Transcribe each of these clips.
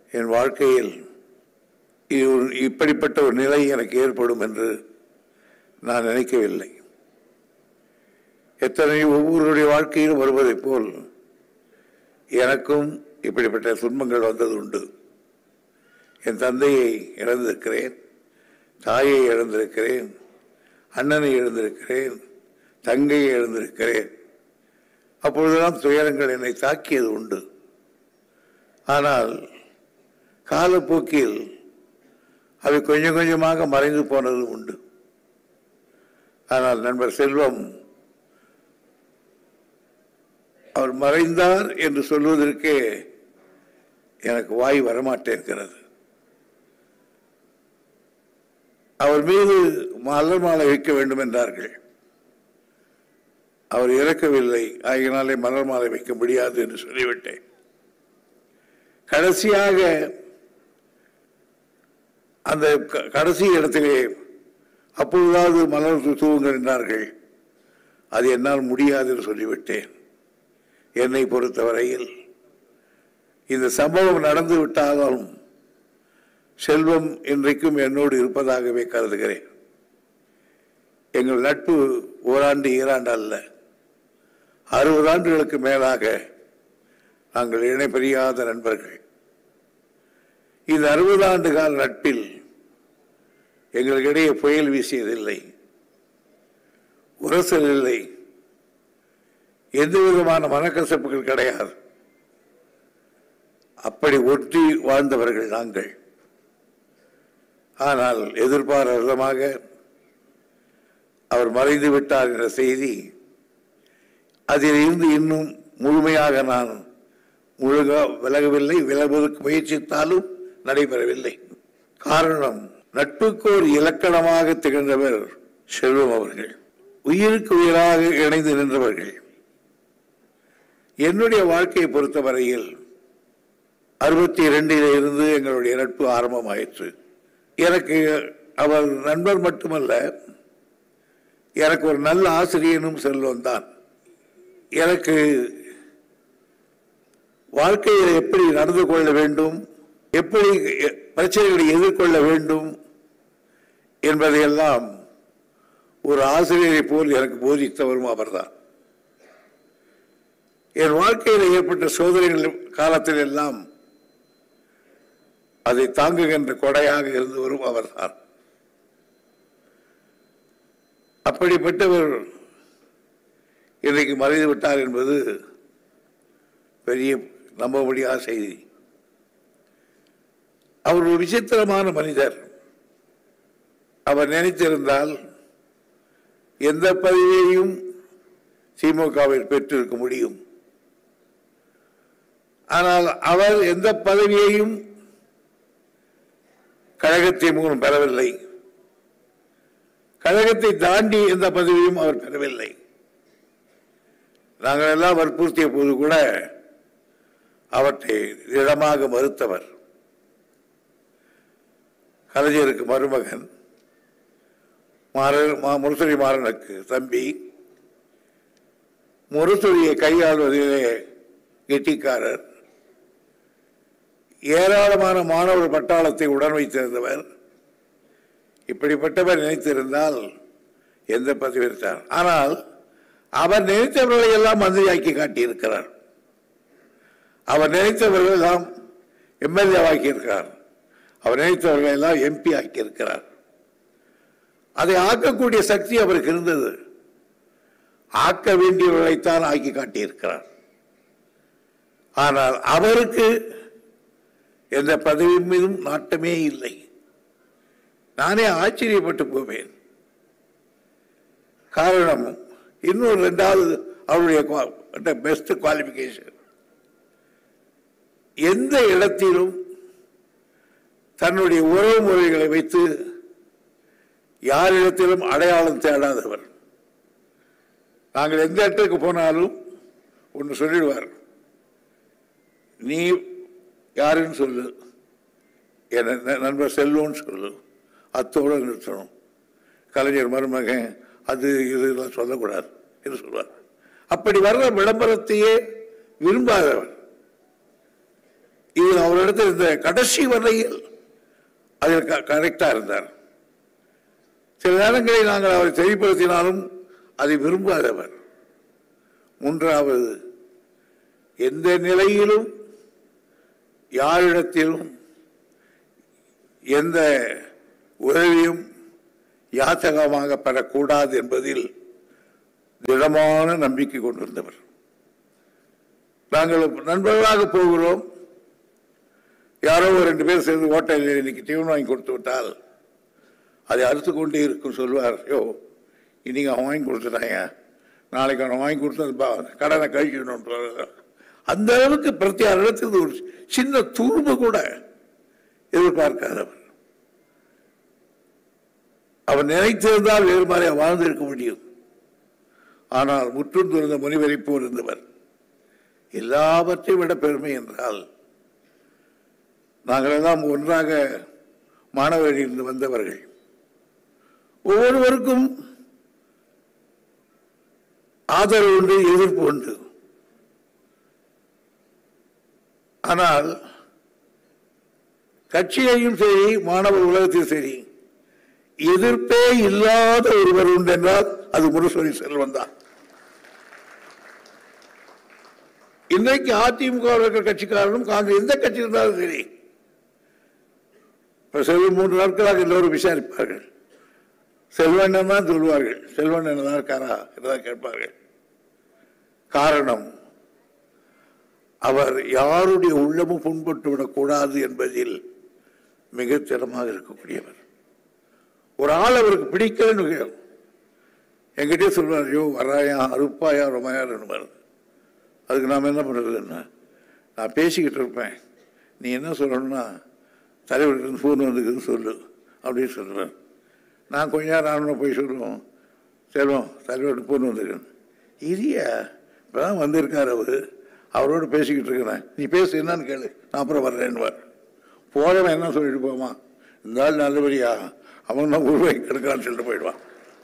என் வாழ்க்கையில் இது ஒரு- இப்படிப்பட்ட ஒரு நிலை எனக்கு ஏற்படும் என்று நான் நினைக்கவில்லை எத்தனை ஒவ்வொருடைய வாழ்க்கையிலும் வருவதைப் போல் எனக்கும் இப்படிப்பட்ட துன்பங்கள் வந்தது உண்டு என் தந்தையை இழந்திருக்கிறேன் தாயை இழந்திருக்கிறேன் அண்ணனை இழந்திருக்கிறேன் தங்கையை இழந்திருக்கிறேன் அப்பொழுதெல்லாம் துயரங்கள் என்னை தாக்கியது உண்டு ஆனால் காலப்போக்கில் அவை கொஞ்சம் கொஞ்சமாக மறைந்து போனது உண்டு ஆனால் நண்பர் செல்வம் அவர் மறைந்தார் என்று சொல்வதற்கே எனக்கு வாய் வரமாட்டேங்கிறது அவர் மீது மலர் மாலை வைக்க வேண்டும் என்றார்கள் அவர் இறக்கவில்லை ஆகினாலே மலர் மாலை வைக்க முடியாது என்று சொல்லிவிட்டேன் கடைசியாக அந்த க- கடைசி இடத்திலே அப்பொழுதாவது மலர் தூ- தூவுங்கள் என்றார்கள் அது என்னால் முடியாது என்று சொல்லிவிட்டேன் என்னை பொறுத்தவரையில் இந்த சம்பவம் நடந்து விட்டாலும் செல்வம் இன்றைக்கும் என்னோடு இருப்பதாகவே கருதுகிறேன் எங்கள் நட்பு ஓராண்டு ஈராண்டு அல்ல அறுபது ஆண்டுகளுக்கு மேலாக நாங்கள் இணை பிரியாத நண்பர்கள் இந்த அறுபது ஆண்டு கால நட்பில் எங்களுக்கிடையே புயல் வீசியதில்லை உரசல் இல்லை எந்த விதமான மனக்கசப்புகள் கிடையாது அப்படி ஒட்டி வாழ்ந்தவர்கள் நாங்கள் ஆனால் எதிர்பாராத விதமாக அவர் மறைந்து விட்டார் என்ற செய்தி அதிலிருந்து இன்னும் முழுமையாக நான் முழுக விலகவில்லை விலகுவதற்கு முயற்சித்தாலும் நடைபெறவில்லை காரணம் நட்புக்கு ஒரு இலக்கணமாக திகழ்ந்தவர் செல்வம் அவர்கள் உயிருக்கு உயிராக இணைந்து நின்றவர்கள் என்னுடைய வாழ்க்கையை பொறுத்தவரையில் அறுபத்தி இரண்டில் இருந்து எங்களுடைய நட்பு ஆரம்பமாயிற்று எனக்கு அவர் நண்பர் மட்டுமல்ல எனக்கு ஒரு நல்ல ஆசிரியனும் செல்வம் தான் எனக்கு வாழ்க்கையில் எப்படி நடந்து கொள்ள வேண்டும் எப்படி பிரச்சனைகளை எதிர்கொள்ள வேண்டும் என்பதையெல்லாம் ஒரு ஆசிரியரை போல் எனக்கு போதித்தவரும் அவர்தான் என் வாழ்க்கையில் ஏற்பட்ட சோதனைகள் காலத்தில் எல்லாம் அதை தாங்குகின்ற கொடையாக இருந்தவரும் அவர்தான் அப்படிப்பட்டவர் இன்றைக்கு மறைந்து விட்டார் என்பது பெரிய நம்ப முடியாத செய்தி அவர் ஒரு விசித்திரமான மனிதர் அவர் நினைத்திருந்தால் எந்த பதவியையும் திமுகவில் பெற்றிருக்க முடியும் ஆனால் அவர் எந்த பதவியையும் கழகத்தின் மூலம் பெறவில்லை கழகத்தை தாண்டி எந்த பதவியும் அவர் பெறவில்லை நாங்கள் எல்லாம் வற்புறுத்திய போது கூட அவற்றை திடமாக மறுத்தவர் கலைஞருக்கு மருமகன் மாறன் மா முரசொலி மாறனுக்கு தம்பி முரசொலியை கையாள்வதிலே கெட்டிக்காரர் ஏராளமான மாணவர் பட்டாளத்தை உடன் வைத்திருந்தவர் இப்படிப்பட்டவர் நினைத்திருந்தால் எந்த பதவி இருந்தார் ஆனால் அவர் நினைத்தவர்களை எல்லாம் மந்திரியாக்கி காட்டியிருக்கிறார் அவர் நினைத்தவர்கள் எல்லாம் எம்எல்ஏ ஆக்கியிருக்கிறார் அவர் நினைத்தவர்களை எல்லாம் எம்பி ஆக்கியிருக்கிறார் அதை ஆக்கக்கூடிய சக்தி அவருக்கு இருந்தது ஆக்க வேண்டியவர்களைத்தான் ஆக்கி காட்டியிருக்கிறார் ஆனால் அவருக்கு எந்த பதவி மீதும் நாட்டமே இல்லை நானே ஆச்சரியப்பட்டு போவேன் காரணம் இன்னொரு ரெண்டாவது அவருடைய பெஸ்ட் குவாலிஃபிகேஷன் எந்த இடத்திலும் தன்னுடைய உறவு முறைகளை வைத்து யாரிடத்திலும் அடையாளம் தேடாதவர் நாங்கள் எந்த இடத்துக்கு போனாலும் ஒன்று சொல்லிடுவார் நீ யாருன்னு சொல்லு என் ந- நண்பர் செல்வம்னு சொல்லு அத்தோடு நிறுத்தணும் கலைஞர் மருமகன் அது இதெல்லாம் சொல்லக்கூடாது என்று சொல்வார் அப்படி வர்ற விளம்பரத்தையே விரும்பாதவர் இது அவரிடத்தில் இந்த கடைசி வரையில் அதில் கரெக்டா இருந்தார் சில நேரங்களில் நாங்கள் அவரை தெளிப்படுத்தினாலும் அதை விரும்பாதவர் மூன்றாவது எந்த நிலையிலும் யாரிடத்திலும் எந்த உதவியும் யாத்தகமாக பெறக்கூடாது என்பதில் திடமான நம்பிக்கை கொண்டிருந்தவர் நாங்கள் நண்பர்களாக போகிறோம் யாரோ ஒரு ரெண்டு பேர் சேர்ந்து ஹோட்டலில் இன்னைக்கு டிஃபன் வாங்கி கொடுத்து விட்டால் அதை அறுத்து கொண்டே இருக்கும் சொல்வார் யோ இன்னைக்கு அவன் வாங்கி கொடுத்துட்டாங்க நாளைக்கு அவன் வாங்கி கொடுத்து அந்த பா- கடனை கழிக்கணும் அந்த அளவுக்கு பிரத்தியாரிடத்தில் ஒரு சின்ன துரும்பு கூட எதிர்பார்க்காதவர் அவர் நினைத்திருந்தால் வேறு மாதிரி வாழ்ந்திருக்க முடியும் ஆனால் முற்றும் துறந்த முனிவரை போல் இருந்தவர் எல்லாவற்றையும் விட பெருமை என்றால் நாங்கள் எல்லாம் ஒன்றாக மாணவரிலிருந்து வந்தவர்கள் ஒவ்வொருவருக்கும் ஆதரவு உண்டு எதிர்ப்பு உண்டு ஆனால் கட்சியையும் சரி மாணவர் உலகத்தையும் சரி எதிர்ப்பே இல்லாத ஒருவர் உண்டு என்றால் அது முரசொலி செல்வன் தான் இன்னைக்கு அதிமுக வில் இருக்கிற கட்சிக்காரனும் காங்கிரஸ் எந்த கட்சி இருந்தாலும் சரி இப்ப செல்வம் மூன்று நாட்களாக எல்லோரும் விசாரிப்பார்கள் செல்வண்ணன் தான் சொல்வார்கள் செல்வண்ணன் தான் இருக்காரா என்றுதான் கேட்பார்கள் காரணம் அவர் யாருடைய உள்ளமும் புண்பட்டு விடக்கூடாது என்பதில் மிக திறமாக இருக்கக்கூடியவர் ஒரு ஆள் அவருக்கு பிடிக்கலன்னு என்கிட்டயே சொல்வார் ஐயோ வராயா அறுப்பாயா ரொமையார் என்பார் அதுக்கு நாம் என்ன பண்ணுறதுன்னா நான் பேசிக்கிட்டு இருப்பேன் நீ என்ன சொல்லணும்னா தலைவர்கிட்ட ஃபோன் வந்துக்குதுன்னு சொல்லு அப்படின்னு சொல்கிறேன் நான் கொஞ்ச நேரம் ஆகணும் போய் சொல்லுவோம் செல்வம் தலைவர்கிட்ட ஃபோன் வந்துருக்கேன் இரியா இப்போ தான் வந்திருக்கார் அவர் அவரோட பேசிக்கிட்டு இருக்கிறேன் நீ பேசு என்னன்னு கேளு நான் அப்புறம் வர்றேன்னுவார் போகிறவன் என்ன சொல்லிட்டு போமா இந்த ஆள் நல்லபடியா அவன் தான் உருவாக்கி கெடுக்கான்னு சொல்லிட்டு போயிடுவான்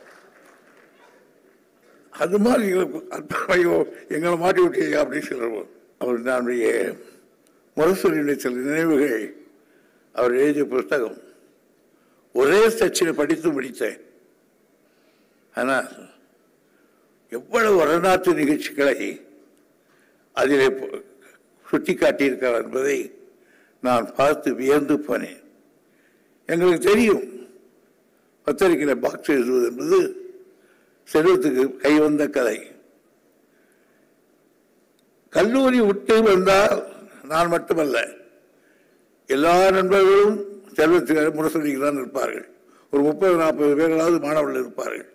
அது மாதிரி எங்களுக்கு ஐயோ எங்களை மாட்டி விட்டீங்க அப்படின்னு சொல்லுவோம் அவர் நம்முடைய முரசொலியுடைய சில நினைவுகள் அவர் எழுதிய புஸ்தகம் ஒரே சச்சினை படித்து முடித்தேன் ஆனால் எவ்வளவு வரலாற்று நிகழ்ச்சிகளை அதிலே சுட்டி காட்டியிருக்கிறார் என்பதை நான் பார்த்து வியந்து போனேன் எங்களுக்கு தெரியும் பத்திரிகையில் பாக்ஸ் எழுதுவது என்பது செல்வத்துக்கு கைவந்த கதை கல்லூரி விட்டு வந்தால் நான் மட்டுமல்ல எல்லா நண்பர்களும் செல்வத்துக்கு முரசொலிக்கு தான் இருப்பார்கள் ஒரு முப்பது நாற்பது பேர்களாவது மாணவர்கள் இருப்பார்கள்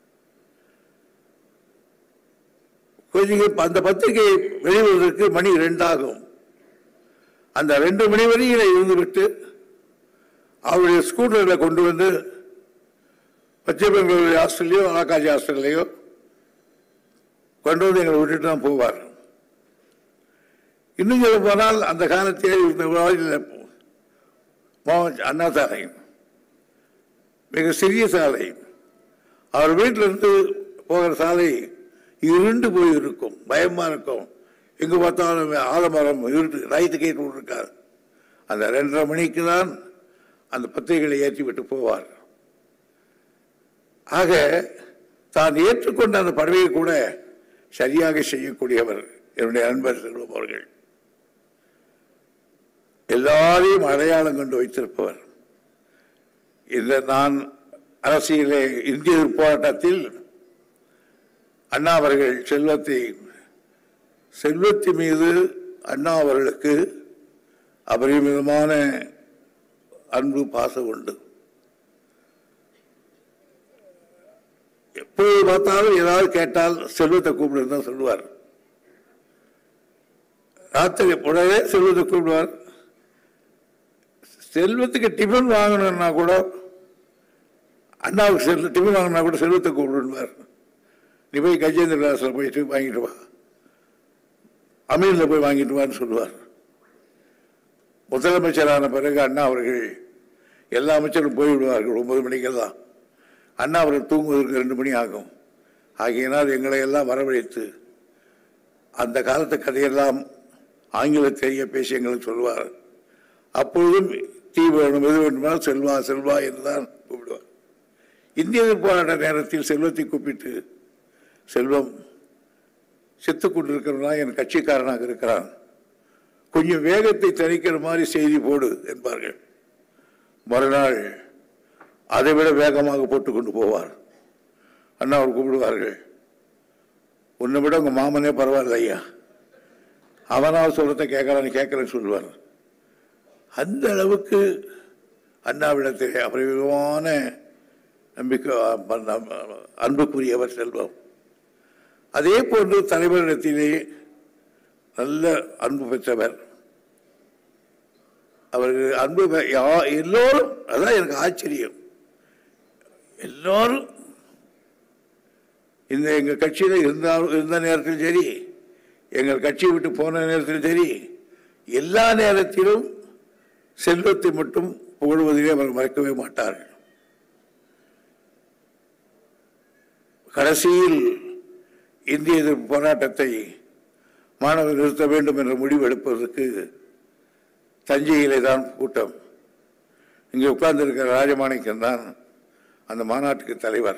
கொஞ்சம் அந்த பத்திரிகை வெளிவருவதற்கு மணி ரெண்டாகும் அந்த ரெண்டு மணி வரையில இருந்துவிட்டு அவருடைய ஸ்கூட்டரில் கொண்டு வந்து பச்சை பெங்களூரு ஹாஸ்டல்லையோ ஆகாஜி ஹாஸ்டல்லையோ கொண்டு வந்து எங்களை விட்டுட்டு தான் போவார் இன்னும் சொல்ல போனால் அந்த காலத்தில் இந்த வாழ்க்கையில் மோ- அண்ணா சாலை மிக சிறிய சாலை அவர் வீட்டில் இருந்து போகிற சாலை இருண்டு போய் இருக்கும் பயமா இருக்கும் எங்க பார்த்தாலும் ஆலமரம் இருட்டு ரைட்டு கேட்டு இருக்காது அந்த ரெண்டரை மணிக்கு தான் அந்த பத்திரிகைகளை ஏற்றி விட்டு போவார் ஆக தான் ஏற்றுக்கொண்ட அந்த பதவியை கூட சரியாக செய்யக்கூடியவர் என்னுடைய நண்பர் செல்வம் அவர்கள் எல்லாரையும் அடையாளம் கொண்டு வைத்திருப்பவர் இந்த நான் அரசியலே இந்திய போராட்டத்தில் அண்ணா அவர்கள் செல்வத்தை செல்வத்தின் மீது அண்ணா அவர்களுக்கு அபரிமிதமான அன்பு பாசம் உண்டு எப்போது பார்த்தாலும் ஏதாவது கேட்டால் செல்வத்தை கூப்பிடுன்னு தான் சொல்லுவார் ராத்திரி உடனே செல்வத்தை கூப்பிடுவார் செல்வத்துக்கு டிஃபன் வாங்கணும்னா கூட அண்ணாவுக்கு செல்வ டிஃபன் வாங்கினா கூட செல்வத்தை கூப்பிடுவார் நீ போய் கஜேந்திர கிளாஸில் போயிட்டு வாங்கிட்டு வா அமீரில் போய் வாங்கிட்டு வான்னு சொல்லுவார் முதலமைச்சரான பிறகு அண்ணா அவர்கள் எல்லா அமைச்சரும் போய்விடுவார்கள் ஒன்பது மணிக்கெல்லாம் அண்ணா அவர்கள் தூங்குவதற்கு ரெண்டு மணி ஆகும் ஆகையினால் எங்களை எல்லாம் வரவழைத்து அந்த காலத்து கதையெல்லாம் ஆங்கிலத்தையே பேசி எங்களுக்கு சொல்வார் அப்பொழுதும் டீ வேணும் எது வேண்டுமானால் செல்வா செல்வா என்றுதான் கூப்பிடுவார் இந்திய எதிர்ப்பு போராட்ட நேரத்தில் செல்வத்தை கூப்பிட்டு செல்வம் செத்துக் கொண்டிருக்கிறவனா என் கட்சிக்காரனாக இருக்கிறான் கொஞ்சம் வேகத்தை தணிக்கிற மாதிரி செய்தி போடு என்பார்கள் மறுநாள் அதை விட வேகமாக போட்டுக் கொண்டு போவார் அண்ணா அவர் கூப்பிடுவார்கள் உன்னை விட உங்க மாமனே பரவாயில்ல ஐயா அவனாவது சொல்றத கேட்கறான்னு கேட்கறேன்னு சொல்லுவார் அந்த அளவுக்கு அண்ணாவிடத்திலே அபரிவிதமான நம்பிக்கை அன்புக்குரியவர் செல்வம் அதே போன்று தலைவரிடத்திலே நல்ல அன்பு பெற்றவர் அவருக்கு அன்பு பெ- யா- எல்லோரும் அதான் எனக்கு ஆச்சரியம் எல்லோரும் இந்த எங்க கட்சியில இருந்தாலும் இருந்த நேரத்தில் சரி எங்கள் கட்சியை விட்டு போன நேரத்தில் சரி எல்லா நேரத்திலும் செல்வத்தை மட்டும் புகழ்வதிலே அவர் மறக்கவே மாட்டார்கள் கடைசியில் இந்திய எதிர்ப்பு போராட்டத்தை மாணவர் நிறுத்த வேண்டும் என்ற முடிவு எடுப்பதற்கு தஞ்சையிலே தான் கூட்டம் இங்கே உட்கார்ந்திருக்கிற ராஜமாணிக்கம் தான் அந்த மாநாட்டுக்கு தலைவர்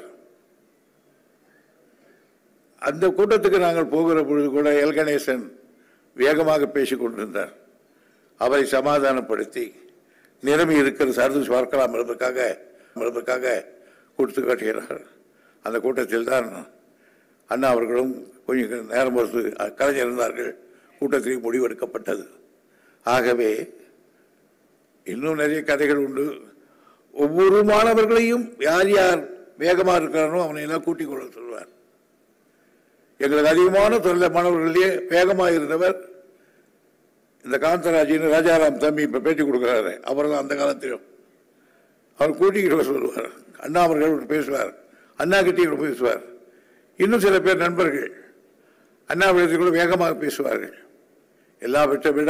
அந்த கூட்டத்துக்கு நாங்கள் போகிற பொழுது கூட எல் கணேசன் வேகமாக பேசிக் கொண்டிருந்தார் அவரை சமாதானப்படுத்தி நிலைமை இருக்கிற சர்வீஸ் பார்க்கலாம் என்பதற்காக என்பதற்காக கொடுத்து காட்டுகிறார் அந்த கூட்டத்தில் தான் அண்ணா அவர்களும் கொஞ்சம் நேரம் பொறுத்து கலைஞர் இருந்தார்கள் கூட்டத்தில் முடிவெடுக்கப்பட்டது ஆகவே இன்னும் நிறைய கதைகள் உண்டு ஒவ்வொரு மாணவர்களையும் யார் யார் வேகமாக இருக்கிறானோ அவனை எல்லாம் கூட்டிக் கொள்ள சொல்வார் எங்களுக்கு அதிகமான தொழில மாணவர்களே வேகமாக இருந்தவர் இந்த காந்தராஜின்னு ராஜாராம் தம்பி இப்ப பேட்டி கொடுக்கிறாரு அவர் தான் அந்த காலத்திலும் அவர் கூட்டிக்கிட்டு வர சொல்லுவார் அண்ணா அவர்கள் பேசுவார் அண்ணா கிட்டே பேசுவார் இன்னும் சில பேர் நண்பர்கள் அண்ணா விடத்தில் கூட வேகமாக பேசுவார்கள் எல்லாவற்றை விட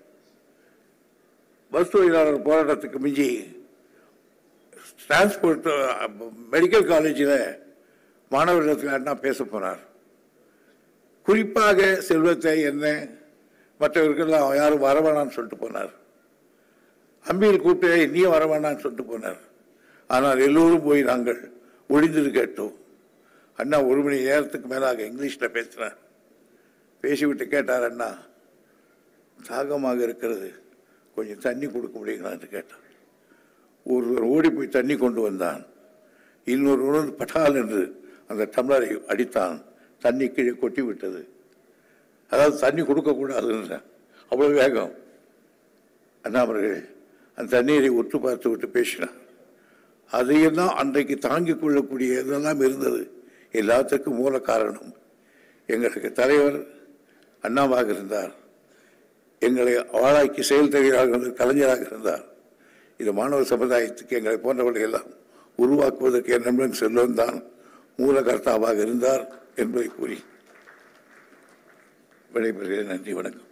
பஸ் தொழிலாளர் போராட்டத்துக்கு மிஞ்சி டிரான்ஸ்போர்ட் மெடிக்கல் காலேஜில் மாணவர்களிடத்தில் அண்ணா பேச போனார் குறிப்பாக செல்வத்தை என்ன மற்றவர்கள்லாம் யாரும் வரவேணான்னு சொல்லிட்டு போனார் அம்பியில் கூப்பிட்டு நீ வரவேணான்னு சொல்லிட்டு போனார் ஆனால் எல்லோரும் போய் நாங்கள் ஒளிந்தது கேட்டோம் அண்ணா ஒரு மணி நேரத்துக்கு மேலாக இங்கிலீஷில் பேசினார் பேசிவிட்டு கேட்டார் அண்ணா தாகமாக இருக்கிறது கொஞ்சம் தண்ணி கொடுக்க முடியுங்களான்னு கேட்டார் ஒருவர் ஓடி போய் தண்ணி கொண்டு வந்தான் இன்னொரு உணர்ந்து பட்டால் என்று அந்த டம்ளரை அடித்தான் தண்ணி கீழே கொட்டி விட்டது அதாவது தண்ணி கொடுக்கக்கூடாதுன்ற அவ்வளவு வேகம் அண்ணா அவர்கள் அந்த தண்ணீரை உற்று பார்த்து விட்டு பேசினார் அதையெல்லாம் அன்றைக்கு தாங்கிக் கொள்ளக்கூடிய இதெல்லாம் இருந்தது எல்லாத்துக்கும் மூல காரணம் எங்களுக்கு தலைவர் அண்ணாவாக இருந்தார் எங்களை ஆளாக்கி செயல் தெரிகிறார்கள் என்று கலைஞராக இருந்தார் இது மாணவ சமுதாயத்துக்கு எங்களை போன்றவர்களை எல்லாம் உருவாக்குவதற்கு என் நண்பன் செல்வன் தான் மூலகர்த்தாவாக இருந்தார் என்பதை கூறி விடைபெறுகிறேன் நன்றி வணக்கம்